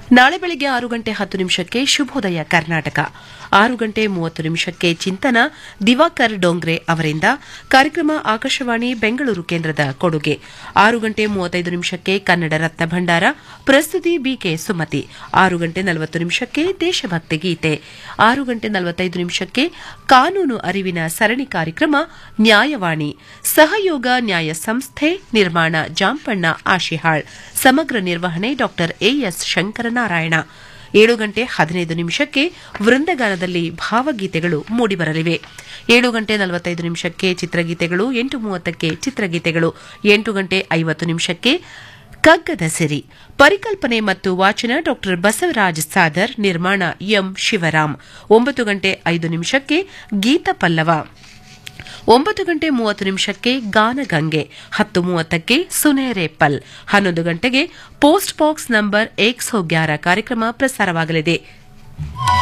ನಾಳೆ ಬೆಳಗ್ಗೆ ಆರು ಗಂಟೆ ಹತ್ತು ನಿಮಿಷಕ್ಕೆ ಶುಭೋದಯ ಕರ್ನಾಟಕ ಆರು ಗಂಟೆ ಮೂವತ್ತು ನಿಮಿಷಕ್ಕೆ ಚಿಂತನ ದಿವಾಕರ್ ಡೋಂಗ್ರೆ ಅವರಿಂದ ಕಾರ್ಯಕ್ರಮ ಆಕಾಶವಾಣಿ ಬೆಂಗಳೂರು ಕೇಂದ್ರದ ಕೊಡುಗೆ ಆರು ಗಂಟೆ ಮೂವತ್ತೈದು ನಿಮಿಷಕ್ಕೆ ಕನ್ನಡ ರತ್ನ ಭಂಡಾರ ಪ್ರಸ್ತುತಿ ಬಿಕೆ ಸುಮತಿ ಆರು ಗಂಟೆ ನಲವತ್ತು ನಿಮಿಷಕ್ಕೆ ದೇಶಭಕ್ತಿ ಗೀತೆ ಆರು ಗಂಟೆ ನಲವತ್ತೈದು ನಿಮಿಷಕ್ಕೆ ಕಾನೂನು ಅರಿವಿನ ಸರಣಿ ಕಾರ್ಯಕ್ರಮ ನ್ಯಾಯವಾಣಿ ಸಹಯೋಗ ನ್ಯಾಯ ಸಂಸ್ಥೆ ನಿರ್ಮಾಣ ಜಾಂಪಣ್ಣ ಆಶಿಹಾಳ್ ಸಮಗ್ರ ನಿರ್ವಹಣೆ ಡಾ ಎಎಸ್ ಶಂಕರನಾರಾಯಣ ಏಳು ಗಂಟೆ ಹದಿನೈದು ನಿಮಿಷಕ್ಕೆ ವೃಂದಗಾನದಲ್ಲಿ ಭಾವಗೀತೆಗಳು ಮೂಡಿಬರಲಿವೆ ಏಳು ಗಂಟೆ ನಲವತ್ತೈದು ನಿಮಿಷಕ್ಕೆ ಚಿತ್ರಗೀತೆಗಳು ಎಂಟು ಮೂವತ್ತಕ್ಕೆ ಚಿತ್ರಗೀತೆಗಳು ಎಂಟು ಗಂಟೆ ಐವತ್ತು ನಿಮಿಷಕ್ಕೆ ಕಗ್ಗದ ಸಿರಿ ಪರಿಕಲ್ಪನೆ ಮತ್ತು ವಾಚನ ಡಾ ಬಸವರಾಜ್ ಸಾದರ್ ನಿರ್ಮಾಣ ಎಂ ಶಿವರಾಮ್ ಒಂಬತ್ತು ಗಂಟೆ ಐದು ನಿಮಿಷಕ್ಕೆ ಗೀತ ಪಲ್ಲವ ಒಂಬತ್ತು ಗಂಟೆ ಮೂವತ್ತು ನಿಮಿಷಕ್ಕೆ ಗಾನಗಂಗೆ ಹತ್ತು ಮೂವತ್ತಕ್ಕೆ ಸುನೇರೆ ಪಲ್ ಹನ್ನೊಂದು ಗಂಟೆಗೆ ಪೋಸ್ಟ್ ಬಾಕ್ಸ್ ನಂಬರ್ ಏಕ್ ಸೋ ಗ್ಯಾರ ಕಾರ್ಯಕ್ರಮ ಪ್ರಸಾರವಾಗಲಿದೆ